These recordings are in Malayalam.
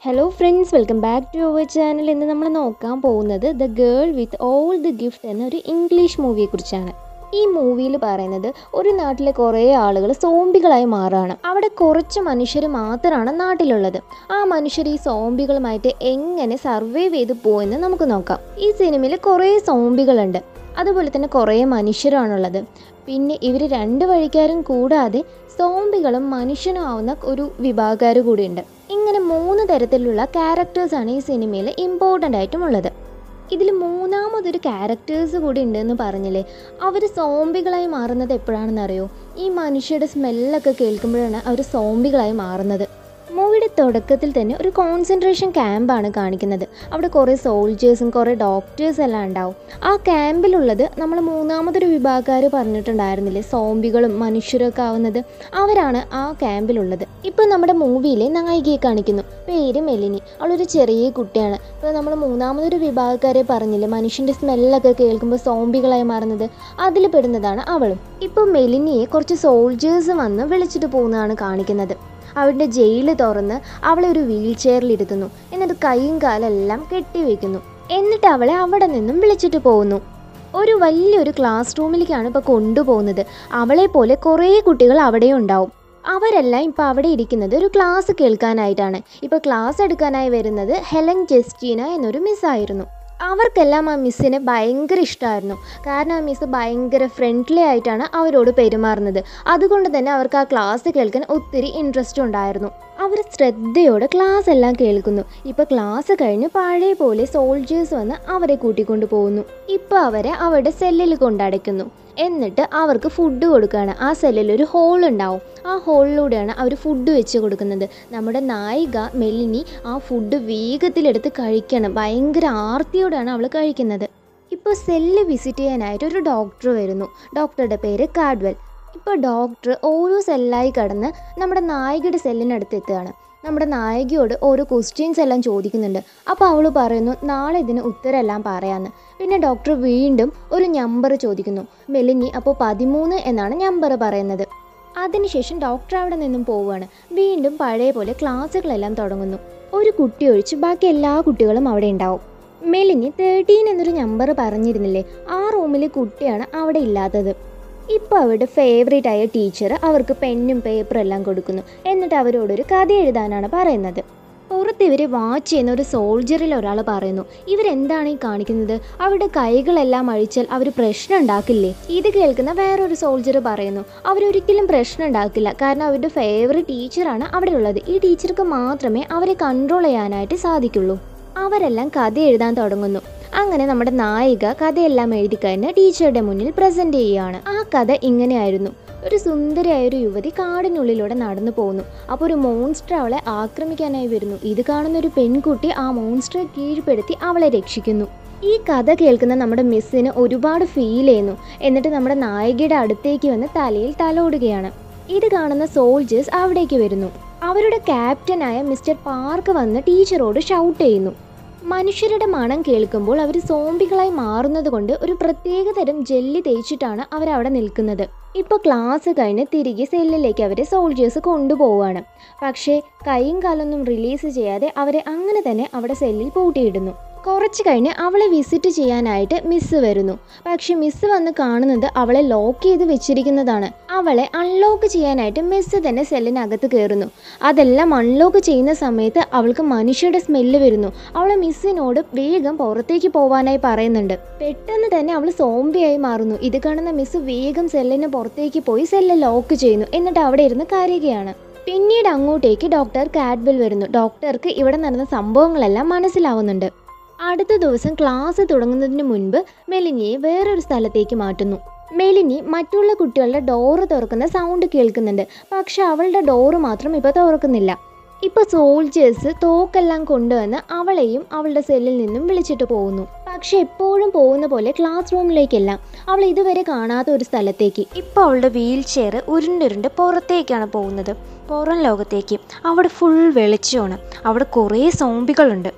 hello friends welcome back to our channel ഇന്ന് നമ്മൾ നോക്കാൻ പോകുന്നത് the girl with all the gift എന്നൊരു ഇംഗ്ലീഷ് മൂവിയെക്കുറിച്ചാണ് ഈ മൂവിയിൽ പറയുന്നത് ഒരു നാട്ടിലെ കുറേ ആളുകൾ സോംബികളായി മാറുകയാണ് അവിടെ കുറച്ച് മനുഷ്യർ മാത്രമാണ് നാട്ടിലുള്ളത് ആ മനുഷ്യർ ഈ സോംബികളുമായിട്ട് എങ്ങനെ സർവൈവ് ചെയ്ത് പോകുമെന്ന് നമുക്ക് നോക്കാം ഈ സിനിമയിൽ കുറേ സോംബികളുണ്ട് അതുപോലെ തന്നെ കുറേ മനുഷ്യരാണുള്ളത് പിന്നെ ഇവർ രണ്ട് വഴിക്കാരും കൂടാതെ സോംബികളും മനുഷ്യനും ആവുന്ന ഒരു വിഭാഗക്കാർ കൂടിയുണ്ട് ഇങ്ങനെ മൂന്ന് തരത്തിലുള്ള ക്യാരക്ടേഴ്സാണ് ഈ സിനിമയിൽ ഇമ്പോർട്ടൻ്റ് ആയിട്ടും ഉള്ളത് ഇതിൽ മൂന്നാമതൊരു ക്യാരക്ടേഴ്സ് കൂടി ഉണ്ടെന്ന് പറഞ്ഞില്ലേ അവർ സോംബികളായി മാറുന്നത് എപ്പോഴാണെന്ന് അറിയോ ഈ മനുഷ്യരുടെ സ്മെല്ലൊക്കെ കേൾക്കുമ്പോഴാണ് അവർ സോംബികളായി മാറുന്നത് മൂവിയുടെ തുടക്കത്തിൽ തന്നെ ഒരു കോൺസെൻട്രേഷൻ ക്യാമ്പാണ് കാണിക്കുന്നത് അവിടെ കുറേ സോൾജേഴ്സും കുറേ ഡോക്ടേഴ്സ് എല്ലാം ഉണ്ടാവും ആ ക്യാമ്പിലുള്ളത് നമ്മൾ മൂന്നാമതൊരു വിഭാഗക്കാർ പറഞ്ഞിട്ടുണ്ടായിരുന്നില്ലേ സോംബികളും മനുഷ്യരൊക്കെ ആവുന്നത് അവരാണ് ആ ക്യാമ്പിലുള്ളത് ഇപ്പോൾ നമ്മുടെ മൂവിയിലെ നായികയെ കാണിക്കുന്നു പേര് മെലിനി അവളൊരു ചെറിയ കുട്ടിയാണ് ഇപ്പോൾ നമ്മൾ മൂന്നാമതൊരു വിഭാഗക്കാരെ പറഞ്ഞില്ലേ മനുഷ്യൻ്റെ സ്മെല്ലൊക്കെ കേൾക്കുമ്പോൾ സോംബികളായി മാറുന്നത് അതിൽ പെടുന്നതാണ് അവളും ഇപ്പോൾ മെലിനിയെ കുറച്ച് സോൾജേഴ്സ് വന്ന് വിളിച്ചിട്ട് പോകുന്നതാണ് കാണിക്കുന്നത് അവളുടെ ജയില് തുറന്ന് അവളെ ഒരു വീൽ ചെയറിൽ ഇരുത്തുന്നു എന്നിട്ട് കൈയും കാലെല്ലാം കെട്ടിവെക്കുന്നു എന്നിട്ട് അവളെ അവിടെ നിന്നും വിളിച്ചിട്ട് പോകുന്നു ഒരു വലിയൊരു ക്ലാസ് റൂമിലേക്കാണ് ഇപ്പോൾ കൊണ്ടുപോകുന്നത് അവളെ പോലെ കുറേ കുട്ടികൾ അവിടെ ഉണ്ടാവും അവരെല്ലാം ഇപ്പോൾ അവിടെ ഇരിക്കുന്നത് ഒരു ക്ലാസ് കേൾക്കാനായിട്ടാണ് ഇപ്പോൾ ക്ലാസ് എടുക്കാനായി വരുന്നത് ഹെലൻ ജസ്റ്റീന എന്നൊരു മിസ്സായിരുന്നു അവർക്കെല്ലാം ആ മിസ്സിനെ ഭയങ്കര ഇഷ്ടമായിരുന്നു കാരണം ആ മിസ്സ് ഭയങ്കര ഫ്രണ്ട്ലി ആയിട്ടാണ് അവരോട് പെരുമാറുന്നത് അതുകൊണ്ട് തന്നെ അവർക്ക് ആ ക്ലാസ് കേൾക്കാൻ ഒത്തിരി ഇൻട്രസ്റ്റ് ഉണ്ടായിരുന്നു അവർ ശ്രദ്ധയോടെ ക്ലാസ് എല്ലാം കേൾക്കുന്നു ഇപ്പോൾ ക്ലാസ് കഴിഞ്ഞ് പഴയ പോലെ സോൾജേഴ്സ് വന്ന് അവരെ കൂട്ടിക്കൊണ്ടു പോകുന്നു ഇപ്പോൾ അവരെ അവരുടെ സെല്ലിൽ കൊണ്ടടയ്ക്കുന്നു എന്നിട്ട് അവർക്ക് ഫുഡ് കൊടുക്കുകയാണ് ആ സെല്ലിൽ ഒരു ഹോൾ ഉണ്ടാവും ആ ഹോളിലൂടെയാണ് അവർ ഫുഡ് വെച്ച് കൊടുക്കുന്നത് നമ്മുടെ നായിക മെലിനി ആ ഫുഡ് വേഗത്തിലെടുത്ത് കഴിക്കണം ഭയങ്കര ആർത്തിയോടെയാണ് അവൾ കഴിക്കുന്നത് ഇപ്പോൾ സെല്ല് വിസിറ്റ് ചെയ്യാനായിട്ട് ഒരു ഡോക്ടർ വരുന്നു ഡോക്ടറുടെ പേര് കാഡ്വെൽ ഇപ്പോൾ ഡോക്ടർ ഓരോ സെല്ലായി കടന്ന് നമ്മുടെ നായികയുടെ സെല്ലിനടുത്ത് എത്തുകയാണ് നമ്മുടെ നായികയോട് ഓരോ ക്വസ്റ്റ്യൻസ് എല്ലാം ചോദിക്കുന്നുണ്ട് അപ്പോൾ അവൾ പറയുന്നു നാളെ ഇതിന് ഉത്തരമെല്ലാം പറയാമെന്ന് പിന്നെ ഡോക്ടർ വീണ്ടും ഒരു നമ്പർ ചോദിക്കുന്നു മെലിനി അപ്പോൾ പതിമൂന്ന് എന്നാണ് നമ്പർ പറയുന്നത് അതിനുശേഷം ഡോക്ടർ അവിടെ നിന്നും പോവുകയാണ് വീണ്ടും പഴയ പോലെ ക്ലാസ്സുകളെല്ലാം തുടങ്ങുന്നു ഒരു കുട്ടി ഒഴിച്ച് ബാക്കി എല്ലാ കുട്ടികളും അവിടെ ഉണ്ടാവും മെലിനി തേർട്ടീൻ എന്നൊരു നമ്പർ പറഞ്ഞിരുന്നില്ലേ ആ റൂമിലെ കുട്ടിയാണ് അവിടെ ഇല്ലാത്തത് ഇപ്പോൾ അവരുടെ ഫേവറേറ്റ് ആയ ടീച്ചർ അവർക്ക് പെന്നും പേപ്പറും എല്ലാം കൊടുക്കുന്നു എന്നിട്ട് അവരോടൊരു കഥ എഴുതാനാണ് പറയുന്നത് പുറത്ത് ഇവരെ വാച്ച് ചെയ്യുന്ന ഒരു സോൾജറിൽ ഒരാൾ പറയുന്നു ഇവരെന്താണ് ഈ കാണിക്കുന്നത് അവരുടെ കൈകളെല്ലാം അഴിച്ചാൽ അവർ പ്രശ്നം ഉണ്ടാക്കില്ലേ ഇത് കേൾക്കുന്ന വേറൊരു സോൾജർ പറയുന്നു അവരൊരിക്കലും പ്രശ്നം ഉണ്ടാക്കില്ല കാരണം അവരുടെ ഫേവറേറ്റ് ടീച്ചറാണ് അവിടെ ഉള്ളത് ഈ ടീച്ചർക്ക് മാത്രമേ അവരെ കൺട്രോൾ ചെയ്യാനായിട്ട് സാധിക്കുള്ളൂ അവരെല്ലാം കഥ എഴുതാൻ തുടങ്ങുന്നു അങ്ങനെ നമ്മുടെ നായിക കഥയെല്ലാം എഴുതി കഴിഞ്ഞ് ടീച്ചറുടെ മുന്നിൽ പ്രസന്റ് ചെയ്യുകയാണ് ആ കഥ ഇങ്ങനെയായിരുന്നു ഒരു സുന്ദരിയായ ഒരു യുവതി കാടിനുള്ളിലൂടെ നടന്നു പോകുന്നു അപ്പോൾ ഒരു മോൺസ്റ്റർ അവളെ ആക്രമിക്കാനായി വരുന്നു ഇത് കാണുന്ന ഒരു പെൺകുട്ടി ആ മോൺസ്റ്ററെ കീഴ്പ്പെടുത്തി അവളെ രക്ഷിക്കുന്നു ഈ കഥ കേൾക്കുന്ന നമ്മുടെ മിസ്സിന് ഒരുപാട് ഫീൽ ചെയ്യുന്നു എന്നിട്ട് നമ്മുടെ നായികയുടെ അടുത്തേക്ക് വന്ന് തലയിൽ തലോടുകയാണ് ഇത് കാണുന്ന സോൾജേഴ്സ് അവിടേക്ക് വരുന്നു അവരുടെ ക്യാപ്റ്റനായ മിസ്റ്റർ പാർക്ക് വന്ന് ടീച്ചറോട് ഷൗട്ട് ചെയ്യുന്നു മനുഷ്യരുടെ മണം കേൾക്കുമ്പോൾ അവർ സോംബികളായി മാറുന്നത് കൊണ്ട് ഒരു പ്രത്യേക തരം ജെല്ലി തേച്ചിട്ടാണ് അവരവിടെ നിൽക്കുന്നത് ഇപ്പോൾ ക്ലാസ് കഴിഞ്ഞ് തിരികെ സെല്ലിലേക്ക് അവരെ സോൾജേഴ്സ് കൊണ്ടുപോവുകയാണ് പക്ഷേ കൈയും കാലൊന്നും റിലീസ് ചെയ്യാതെ അവരെ അങ്ങനെ തന്നെ അവിടെ സെല്ലിൽ പൂട്ടിയിടുന്നു കുറച്ച് കഴിഞ്ഞ് അവളെ വിസിറ്റ് ചെയ്യാനായിട്ട് മിസ്സ് വരുന്നു പക്ഷെ മിസ്സ് വന്ന് കാണുന്നത് അവളെ ലോക്ക് ചെയ്ത് വെച്ചിരിക്കുന്നതാണ് അവളെ അൺലോക്ക് ചെയ്യാനായിട്ട് മിസ്സ് തന്നെ സെല്ലിനകത്ത് കയറുന്നു അതെല്ലാം അൺലോക്ക് ചെയ്യുന്ന സമയത്ത് അവൾക്ക് മനുഷ്യരുടെ സ്മെല്ല് വരുന്നു അവളെ മിസ്സിനോട് വേഗം പുറത്തേക്ക് പോവാനായി പറയുന്നുണ്ട് പെട്ടെന്ന് തന്നെ അവൾ സോംബിയായി മാറുന്നു ഇത് കാണുന്ന മിസ്സ് വേഗം സെല്ലിന് പുറത്തേക്ക് പോയി സെല്ല് ലോക്ക് ചെയ്യുന്നു എന്നിട്ട് അവിടെ ഇരുന്ന് കരയുകയാണ് പിന്നീട് അങ്ങോട്ടേക്ക് ഡോക്ടർ കാഡ്വെൽ വരുന്നു ഡോക്ടർക്ക് ഇവിടെ നടന്ന സംഭവങ്ങളെല്ലാം മനസ്സിലാവുന്നുണ്ട് അടുത്ത ദിവസം ക്ലാസ് തുടങ്ങുന്നതിന് മുൻപ് മെലിനിയെ വേറൊരു സ്ഥലത്തേക്ക് മാറ്റുന്നു മെലിനി മറ്റുള്ള കുട്ടികളുടെ ഡോറ് തുറക്കുന്ന സൗണ്ട് കേൾക്കുന്നുണ്ട് പക്ഷെ അവളുടെ ഡോറ് മാത്രം ഇപ്പോൾ തുറക്കുന്നില്ല ഇപ്പോൾ സോൾജേഴ്സ് തോക്കെല്ലാം കൊണ്ടുവന്ന് അവളെയും അവളുടെ സെല്ലിൽ നിന്നും വിളിച്ചിട്ട് പോകുന്നു പക്ഷെ എപ്പോഴും പോകുന്ന പോലെ ക്ലാസ് റൂമിലേക്കല്ല അവൾ ഇതുവരെ കാണാത്ത ഒരു സ്ഥലത്തേക്ക് ഇപ്പോൾ അവളുടെ വീൽ ചെയർ ഉരുണ്ടുരുണ്ട് പുറത്തേക്കാണ് പോകുന്നത് പുറം ലോകത്തേക്ക് അവിടെ ഫുൾ വെളിച്ചമാണ് അവിടെ കുറേ സോംബികളുണ്ട്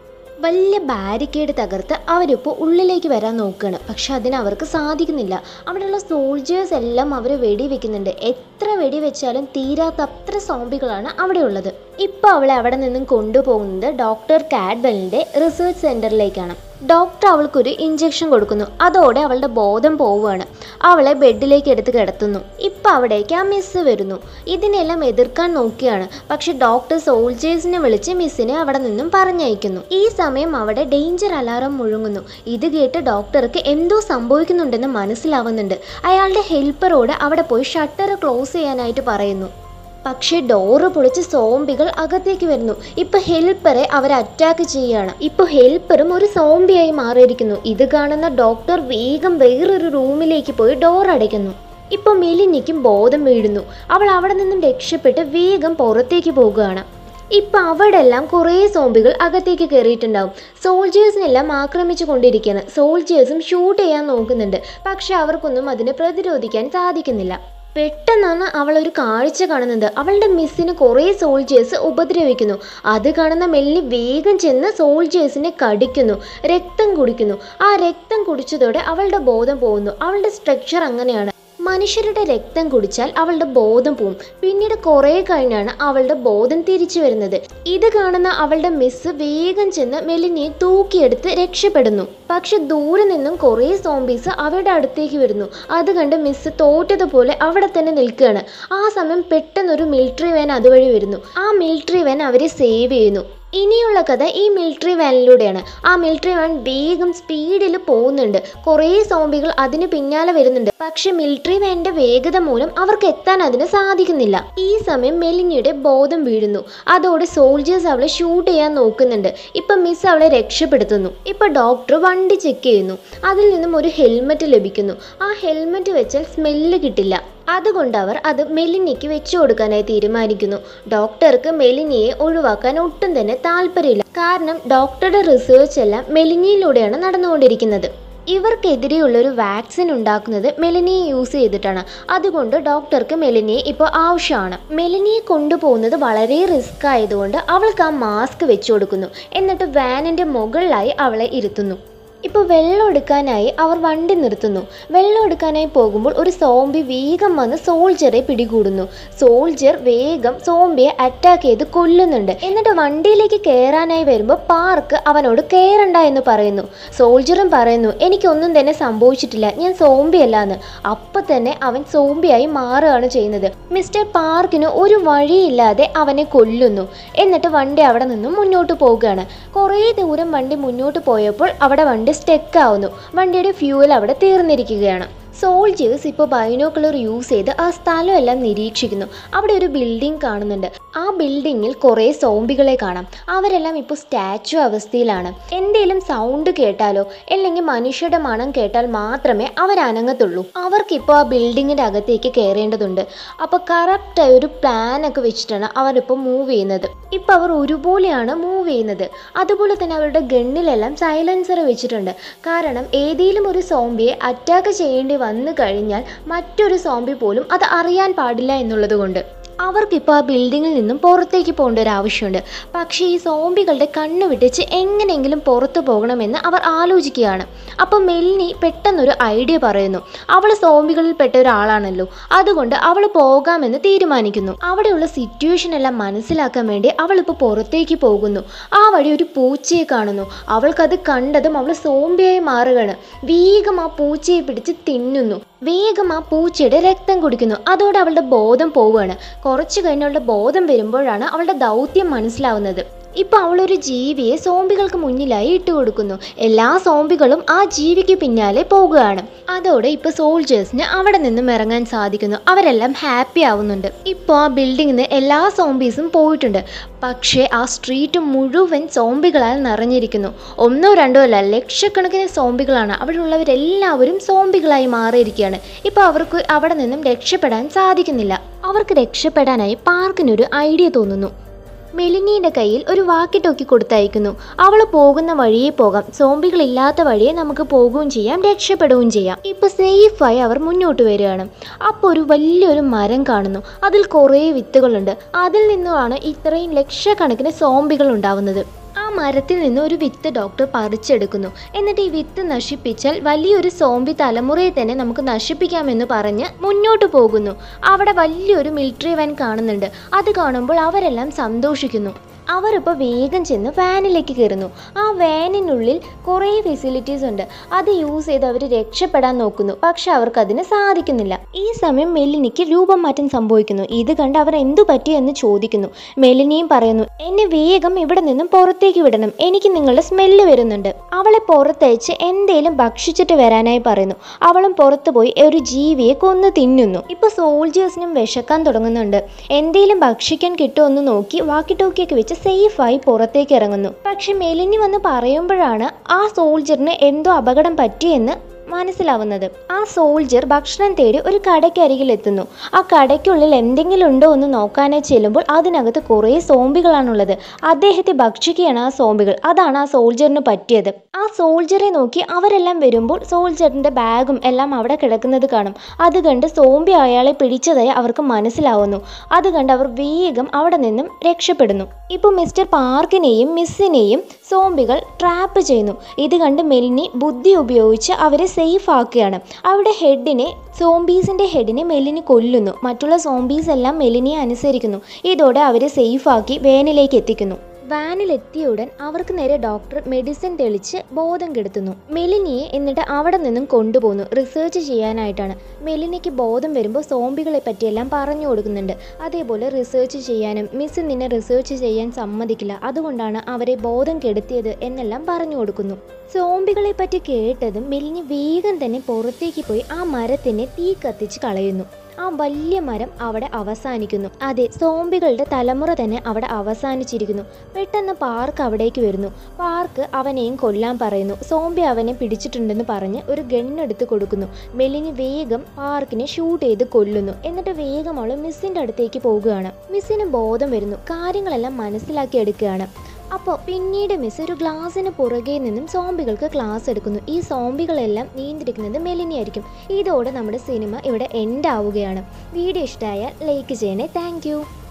വലിയ ബാരിക്കേഡ് തകർത്ത് അവരിപ്പോൾ ഉള്ളിലേക്ക് വരാൻ നോക്കുകയാണ് പക്ഷെ അതിന് അവർക്ക് സാധിക്കുന്നില്ല അവിടെയുള്ള സോൾജേഴ്സ് എല്ലാം അവർ വെടിവെക്കുന്നുണ്ട് എത്ര വെടിവെച്ചാലും തീരാത്ത അത്ര സോംബികളാണ് അവിടെ ഉള്ളത് ഇപ്പോൾ അവളെ അവിടെ നിന്നും കൊണ്ടുപോകുന്നത് ഡോക്ടർ കാഡ്വെലിൻ്റെ റിസർച്ച് സെൻറ്ററിലേക്കാണ് ഡോക്ടർ അവൾക്കൊരു ഇഞ്ചക്ഷൻ കൊടുക്കുന്നു അതോടെ അവളുടെ ബോധം പോവുകയാണ് അവളെ ബെഡിലേക്ക് എടുത്ത് കിടത്തുന്നു ഇപ്പം അവിടേക്ക് ആ മിസ്സ് വരുന്നു ഇതിനെല്ലാം എതിർക്കാൻ നോക്കിയാണ് പക്ഷെ ഡോക്ടർ സോൾജേഴ്സിനെ വിളിച്ച് മിസ്സിനെ അവിടെ നിന്നും പറഞ്ഞയക്കുന്നു ഈ സമയം അവിടെ ഡേഞ്ചർ അലാറം മുഴങ്ങുന്നു ഇത് കേട്ട് ഡോക്ടർക്ക് എന്തോ സംഭവിക്കുന്നുണ്ടെന്ന് മനസ്സിലാവുന്നുണ്ട് അയാളുടെ ഹെൽപ്പറോട് അവിടെ പോയി ഷട്ടർ ക്ലോസ് ചെയ്യാനായിട്ട് പറയുന്നു പക്ഷേ ഡോറ് പൊളിച്ച് സോംബികൾ അകത്തേക്ക് വരുന്നു ഇപ്പൊ ഹെൽപ്പറെ അവർ അറ്റാക്ക് ചെയ്യാണ് ഇപ്പൊ ഹെൽപ്പറും ഒരു സോംബിയായി മാറിയിരിക്കുന്നു ഇത് കാണുന്ന ഡോക്ടർ വേഗം വേറൊരു റൂമിലേക്ക് പോയി ഡോർ അടയ്ക്കുന്നു ഇപ്പൊ മെലിനിക്കും ബോധം വീഴുന്നു അവൾ അവിടെ നിന്നും രക്ഷപ്പെട്ട് വേഗം പുറത്തേക്ക് പോകുകയാണ് ഇപ്പൊ അവിടെ എല്ലാം കുറേ സോംബികൾ അകത്തേക്ക് കയറിയിട്ടുണ്ടാവും സോൾജേഴ്സിനെല്ലാം ആക്രമിച്ചു കൊണ്ടിരിക്കുകയാണ് സോൾജേഴ്സും ഷൂട്ട് ചെയ്യാൻ നോക്കുന്നുണ്ട് പക്ഷെ അവർക്കൊന്നും അതിനെ പ്രതിരോധിക്കാൻ സാധിക്കുന്നില്ല പെട്ടെന്നാണ് അവൾ ഒരു കാഴ്ച കാണുന്നത് അവളുടെ മിസ്സിന് കുറേ സോൾജേഴ്സ് ഉപദ്രവിക്കുന്നു അത് കാണുന്ന മെല്ലി വേഗം ചെന്ന് സോൾജേഴ്സിനെ കടിക്കുന്നു രക്തം കുടിക്കുന്നു ആ രക്തം കുടിച്ചതോടെ അവളുടെ ബോധം പോകുന്നു അവളുടെ സ്ട്രക്ചർ അങ്ങനെയാണ് മനുഷ്യരുടെ രക്തം കുടിച്ചാൽ അവളുടെ ബോധം പോവും പിന്നീട് കുറേ കഴിഞ്ഞാണ് അവളുടെ ബോധം തിരിച്ചു വരുന്നത് ഇത് കാണുന്ന അവളുടെ മിസ് വേഗം ചെന്ന് മെലിനിയെ തൂക്കിയെടുത്ത് രക്ഷപ്പെടുന്നു പക്ഷെ ദൂരെ നിന്നും കുറേ സോംബീസ് അവരുടെ അടുത്തേക്ക് വരുന്നു അത് കണ്ട് മിസ് തോറ്റതുപോലെ അവിടെ തന്നെ നിൽക്കുകയാണ് ആ സമയം പെട്ടെന്നൊരു മിലിറ്ററി വാൻ അതുവഴി വരുന്നു ആ മിലിറ്ററി വാൻ അവരെ സേവ് ചെയ്യുന്നു ഇനിയുള്ള കഥ ഈ മിലിറ്ററി വാനിലൂടെയാണ് ആ മിലിറ്ററി വാൻ വേഗം സ്പീഡിൽ പോകുന്നുണ്ട് കുറേ സോംബികൾ അതിന് പിന്നാലെ വരുന്നുണ്ട് പക്ഷെ മിലിറ്ററി വാനിന്റെ വേഗത മൂലം അവർക്ക് എത്താൻ അതിന് സാധിക്കുന്നില്ല ഈ സമയം മെലിനിയുടെ ബോധം വീഴുന്നു അതോടെ സോൾജേഴ്സ് അവളെ ഷൂട്ട് ചെയ്യാൻ നോക്കുന്നുണ്ട് ഇപ്പൊ മിസ് അവളെ രക്ഷപ്പെടുത്തുന്നു ഇപ്പൊ ഡോക്ടർ വണ്ടി ചെക്ക് ചെയ്യുന്നു അതിൽ നിന്നും ഒരു ഹെൽമെറ്റ് ലഭിക്കുന്നു ആ ഹെൽമെറ്റ് വെച്ചാൽ സ്മെല്ല് കിട്ടില്ല അതുകൊണ്ട് അവർ അത് മെലിനിക്ക് വെച്ചു കൊടുക്കാനായി തീരുമാനിക്കുന്നു ഡോക്ടർക്ക് മെലിനിയെ ഒഴിവാക്കാൻ ഒട്ടും തന്നെ താല്പര്യമില്ല കാരണം ഡോക്ടറുടെ റിസർച്ച് എല്ലാം മെലിനിയിലൂടെയാണ് നടന്നുകൊണ്ടിരിക്കുന്നത് ഇവർക്കെതിരെയുള്ള ഒരു വാക്സിൻ ഉണ്ടാക്കുന്നത് മെലിനിയെ യൂസ് ചെയ്തിട്ടാണ് അതുകൊണ്ട് ഡോക്ടർക്ക് മെലിനിയെ ഇപ്പോൾ ആവശ്യമാണ് മെലിനിയെ കൊണ്ടുപോകുന്നത് വളരെ റിസ്ക് ആയതുകൊണ്ട് അവൾക്ക് ആ മാസ്ക് വെച്ചു കൊടുക്കുന്നു എന്നിട്ട് വാനിൻ്റെ മുകളിലായി അവളെ ഇരുത്തുന്നു ഇപ്പോൾ വെള്ളം എടുക്കാനായി അവർ വണ്ടി നിർത്തുന്നു വെള്ളം എടുക്കാനായി പോകുമ്പോൾ ഒരു സോംബി വേഗം വന്ന് സോൾജറെ പിടികൂടുന്നു സോൾജർ വേഗം സോംബിയെ അറ്റാക്ക് ചെയ്ത് കൊല്ലുന്നുണ്ട് എന്നിട്ട് വണ്ടിയിലേക്ക് കയറാനായി വരുമ്പോൾ പാർക്ക് അവനോട് കയറണ്ട എന്ന് പറയുന്നു സോൾജറും പറയുന്നു എനിക്കൊന്നും തന്നെ സംഭവിച്ചിട്ടില്ല ഞാൻ സോംബി അല്ലാന്ന് അപ്പം തന്നെ അവൻ സോംബിയായി മാറുകയാണ് ചെയ്യുന്നത് മിസ്റ്റർ പാർക്കിന് ഒരു വഴിയില്ലാതെ അവനെ കൊല്ലുന്നു എന്നിട്ട് വണ്ടി അവിടെ നിന്നും മുന്നോട്ട് പോവുകയാണ് കുറേ ദൂരം വണ്ടി മുന്നോട്ട് പോയപ്പോൾ അവിടെ വണ്ടി സ്റ്റെക്ക് ആവുന്നു വണ്ടിയുടെ ഫ്യൂവൽ അവിടെ തീർന്നിരിക്കുകയാണ് സോൾജേഴ്സ് ഇപ്പോൾ ബൈനോക്കുലർ യൂസ് ചെയ്ത് ആ സ്ഥലമെല്ലാം നിരീക്ഷിക്കുന്നു അവിടെ ഒരു ബിൽഡിംഗ് കാണുന്നുണ്ട് ആ ബിൽഡിങ്ങിൽ കുറേ സോംബികളെ കാണാം അവരെല്ലാം ഇപ്പോൾ സ്റ്റാച്ചു അവസ്ഥയിലാണ് എന്തേലും സൗണ്ട് കേട്ടാലോ അല്ലെങ്കിൽ മനുഷ്യരുടെ മണം കേട്ടാൽ മാത്രമേ അവർ അനങ്ങത്തുള്ളൂ അവർക്കിപ്പോൾ ആ ബിൽഡിങ്ങിൻ്റെ അകത്തേക്ക് കയറേണ്ടതുണ്ട് അപ്പോൾ കറക്റ്റായ ഒരു പ്ലാൻ ഒക്കെ വെച്ചിട്ടാണ് അവരിപ്പോൾ മൂവ് ചെയ്യുന്നത് ഇപ്പോൾ അവർ ഒരുപോലെയാണ് മൂവ് ചെയ്യുന്നത് അതുപോലെ തന്നെ അവരുടെ ഗണ്ണിലെല്ലാം സൈലൻസർ വെച്ചിട്ടുണ്ട് കാരണം ഏതെങ്കിലും ഒരു സോംബിയെ അറ്റാക്ക് ചെയ്യേണ്ടി വന്നു കഴിഞ്ഞാൽ മറ്റൊരു സോംബി പോലും അത് അറിയാൻ പാടില്ല എന്നുള്ളത് കൊണ്ട് അവർക്കിപ്പോൾ ആ ബിൽഡിങ്ങിൽ നിന്നും പുറത്തേക്ക് പോകേണ്ട ഒരു ആവശ്യമുണ്ട് പക്ഷേ ഈ സോംബികളുടെ കണ്ണ് വിട്ടിച്ച് എങ്ങനെയെങ്കിലും പുറത്തു പോകണമെന്ന് അവർ ആലോചിക്കുകയാണ് അപ്പോൾ മെൽനി പെട്ടെന്നൊരു ഐഡിയ പറയുന്നു അവൾ സോംബികളിൽ പെട്ട ഒരാളാണല്ലോ അതുകൊണ്ട് അവൾ പോകാമെന്ന് തീരുമാനിക്കുന്നു അവിടെയുള്ള സിറ്റുവേഷൻ എല്ലാം മനസ്സിലാക്കാൻ വേണ്ടി അവളിപ്പോൾ പുറത്തേക്ക് പോകുന്നു ആ വഴി ഒരു പൂച്ചയെ കാണുന്നു അവൾക്കത് കണ്ടതും അവൾ സോംബിയായി മാറുകയാണ് വേഗം ആ പൂച്ചയെ പിടിച്ച് തിന്നുന്നു വേഗം ആ പൂച്ചയുടെ രക്തം കുടിക്കുന്നു അതോടെ അവളുടെ ബോധം പോവുകയാണ് കുറച്ച് കഴിഞ്ഞ് അവളുടെ ബോധം വരുമ്പോഴാണ് അവളുടെ ദൗത്യം മനസ്സിലാവുന്നത് ഇപ്പൊ അവളൊരു ജീവിയെ സോംബികൾക്ക് മുന്നിലായി ഇട്ട് കൊടുക്കുന്നു എല്ലാ സോംബികളും ആ ജീവിക്ക് പിന്നാലെ പോകുകയാണ് അതോടെ ഇപ്പൊ സോൾജേഴ്സിന് അവിടെ നിന്നും ഇറങ്ങാൻ സാധിക്കുന്നു അവരെല്ലാം ഹാപ്പി ആവുന്നുണ്ട് ഇപ്പോൾ ആ ബിൽഡിങ്ങിൽ നിന്ന് എല്ലാ സോംബീസും പോയിട്ടുണ്ട് പക്ഷേ ആ സ്ട്രീറ്റ് മുഴുവൻ സോംബികളാൽ നിറഞ്ഞിരിക്കുന്നു ഒന്നോ രണ്ടോ അല്ല ലക്ഷക്കണക്കിന് സോംബികളാണ് അവിടെയുള്ളവരെല്ലാവരും സോംബികളായി മാറിയിരിക്കുകയാണ് ഇപ്പോൾ അവർക്ക് അവിടെ നിന്നും രക്ഷപ്പെടാൻ സാധിക്കുന്നില്ല അവർക്ക് രക്ഷപ്പെടാനായി പാർക്കിനൊരു ഐഡിയ തോന്നുന്നു മെലിനിയുടെ കയ്യിൽ ഒരു വാക്കി ടോക്കി കൊടുത്തയക്കുന്നു അവൾ പോകുന്ന വഴിയെ പോകാം സോംബികളില്ലാത്ത വഴിയെ നമുക്ക് പോകുകയും ചെയ്യാം രക്ഷപ്പെടുകയും ചെയ്യാം ഇപ്പൊ സേഫായി അവർ മുന്നോട്ട് വരികയാണ് അപ്പോൾ ഒരു വലിയൊരു മരം കാണുന്നു അതിൽ കുറേ വിത്തുകളുണ്ട് അതിൽ നിന്നുമാണ് ഇത്രയും ലക്ഷക്കണക്കിന് സോംബികൾ ഉണ്ടാവുന്നത് ആ ആ മരത്തിൽ നിന്ന് ഒരു വിത്ത് ഡോക്ടർ പറിച്ചെടുക്കുന്നു എന്നിട്ട് ഈ വിത്ത് നശിപ്പിച്ചാൽ വലിയൊരു സോംബി തലമുറയെ തന്നെ നമുക്ക് നശിപ്പിക്കാമെന്ന് പറഞ്ഞ് മുന്നോട്ട് പോകുന്നു അവിടെ വലിയൊരു മിലിറ്ററി വാൻ കാണുന്നുണ്ട് അത് കാണുമ്പോൾ അവരെല്ലാം സന്തോഷിക്കുന്നു അവരിപ്പോൾ വേഗം ചെന്ന് വാനിലേക്ക് കയറുന്നു ആ വാനിനുള്ളിൽ കുറേ ഫെസിലിറ്റീസ് ഉണ്ട് അത് യൂസ് ചെയ്ത് അവർ രക്ഷപ്പെടാൻ നോക്കുന്നു പക്ഷെ അവർക്ക് അതിന് സാധിക്കുന്നില്ല ഈ സമയം മെലിനിക്ക് രൂപം മാറ്റം സംഭവിക്കുന്നു ഇത് കണ്ട് അവർ എന്തു പറ്റി എന്ന് ചോദിക്കുന്നു മെലിനിയും പറയുന്നു എന്നെ വേഗം ഇവിടെ നിന്നും പുറത്തേക്ക് വിടണം എനിക്ക് നിങ്ങളുടെ സ്മെല്ല് വരുന്നുണ്ട് അവളെ പുറത്തയച്ച് എന്തേലും ഭക്ഷിച്ചിട്ട് വരാനായി പറയുന്നു അവളും പുറത്തു പോയി ഒരു ജീവിയെ കൊന്നു തിന്നുന്നു ഇപ്പൊ സോൾജേഴ്സിനും വിശക്കാൻ തുടങ്ങുന്നുണ്ട് എന്തേലും ഭക്ഷിക്കാൻ കിട്ടുമോ എന്ന് നോക്കി വാക്കി ടോക്കിയൊക്കെ വെച്ച് സേഫായി പുറത്തേക്ക് ഇറങ്ങുന്നു പക്ഷെ മെലിനി വന്ന് പറയുമ്പോഴാണ് ആ സോൾജറിന് എന്തോ അപകടം പറ്റിയെന്ന് മനസ്സിലാവുന്നത് ആ സോൾജർ ഭക്ഷണം തേടി ഒരു കടയ്ക്കരികിൽ എത്തുന്നു ആ കടയ്ക്കുള്ളിൽ എന്തെങ്കിലും ഉണ്ടോ എന്ന് നോക്കാനായി ചെല്ലുമ്പോൾ അതിനകത്ത് കുറേ സോംബികളാണുള്ളത് അദ്ദേഹത്തെ ഭക്ഷിക്കുകയാണ് ആ സോംബികൾ അതാണ് ആ സോൾജറിന് പറ്റിയത് ആ സോൾജറെ നോക്കി അവരെല്ലാം വരുമ്പോൾ സോൾജറിന്റെ ബാഗും എല്ലാം അവിടെ കിടക്കുന്നത് കാണും അത് കണ്ട് സോംബി അയാളെ പിടിച്ചതായി അവർക്ക് മനസ്സിലാവുന്നു അത് കണ്ട് അവർ വേഗം അവിടെ നിന്നും രക്ഷപ്പെടുന്നു ഇപ്പോൾ മിസ്റ്റർ പാർക്കിനെയും മിസ്സിനെയും സോംബികൾ ട്രാപ്പ് ചെയ്യുന്നു ഇത് കണ്ട് മെലിനി ബുദ്ധി ഉപയോഗിച്ച് അവരെ സേഫ് ആക്കുകയാണ് അവിടെ ഹെഡിനെ സോംബീസിന്റെ ഹെഡിനെ മെലിനി കൊല്ലുന്നു മറ്റുള്ള സോംബീസ് എല്ലാം മെലിനിയെ അനുസരിക്കുന്നു ഇതോടെ അവരെ സേഫ് ആക്കി വേനിലേക്ക് എത്തിക്കുന്നു വാനിലെത്തിയ ഉടൻ അവർക്ക് നേരെ ഡോക്ടർ മെഡിസിൻ തെളിച്ച് ബോധം കെടുത്തുന്നു മെലിനിയെ എന്നിട്ട് അവിടെ നിന്നും കൊണ്ടുപോകുന്നു റിസർച്ച് ചെയ്യാനായിട്ടാണ് മെലിനിക്ക് ബോധം വരുമ്പോൾ സോംബികളെ പറ്റിയെല്ലാം പറഞ്ഞു കൊടുക്കുന്നുണ്ട് അതേപോലെ റിസർച്ച് ചെയ്യാനും മിസ് നിന്നെ റിസർച്ച് ചെയ്യാൻ സമ്മതിക്കില്ല അതുകൊണ്ടാണ് അവരെ ബോധം കെടുത്തിയത് എന്നെല്ലാം പറഞ്ഞു കൊടുക്കുന്നു സോംബികളെ പറ്റി കേട്ടതും മെലിനി വേഗം തന്നെ പുറത്തേക്ക് പോയി ആ മരത്തിനെ തീ കത്തിച്ച് കളയുന്നു ആ വലിയ മരം അവിടെ അവസാനിക്കുന്നു അതെ സോംബികളുടെ തലമുറ തന്നെ അവിടെ അവസാനിച്ചിരിക്കുന്നു പെട്ടെന്ന് പാർക്ക് അവിടേക്ക് വരുന്നു പാർക്ക് അവനെയും കൊല്ലാൻ പറയുന്നു സോംബി അവനെ പിടിച്ചിട്ടുണ്ടെന്ന് പറഞ്ഞ് ഒരു ഗണ്ണെടുത്ത് കൊടുക്കുന്നു മെലിനി വേഗം പാർക്കിനെ ഷൂട്ട് ചെയ്ത് കൊല്ലുന്നു എന്നിട്ട് വേഗം അവൾ മിസ്സിൻ്റെ അടുത്തേക്ക് പോകുകയാണ് മിസ്സിന് ബോധം വരുന്നു കാര്യങ്ങളെല്ലാം മനസ്സിലാക്കി എടുക്കുകയാണ് അപ്പോൾ പിന്നീട് മിസ് ഒരു ഗ്ലാസ്സിന് പുറകെ നിന്നും സോംബികൾക്ക് ക്ലാസ് എടുക്കുന്നു ഈ സോംബികളെല്ലാം നീന്തിരിക്കുന്നത് മെലിനിയായിരിക്കും ഇതോടെ നമ്മുടെ സിനിമ ഇവിടെ എൻഡ് ആവുകയാണ് വീഡിയോ ഇഷ്ടമായാൽ ലൈക്ക് ചെയ്യണേ താങ്ക്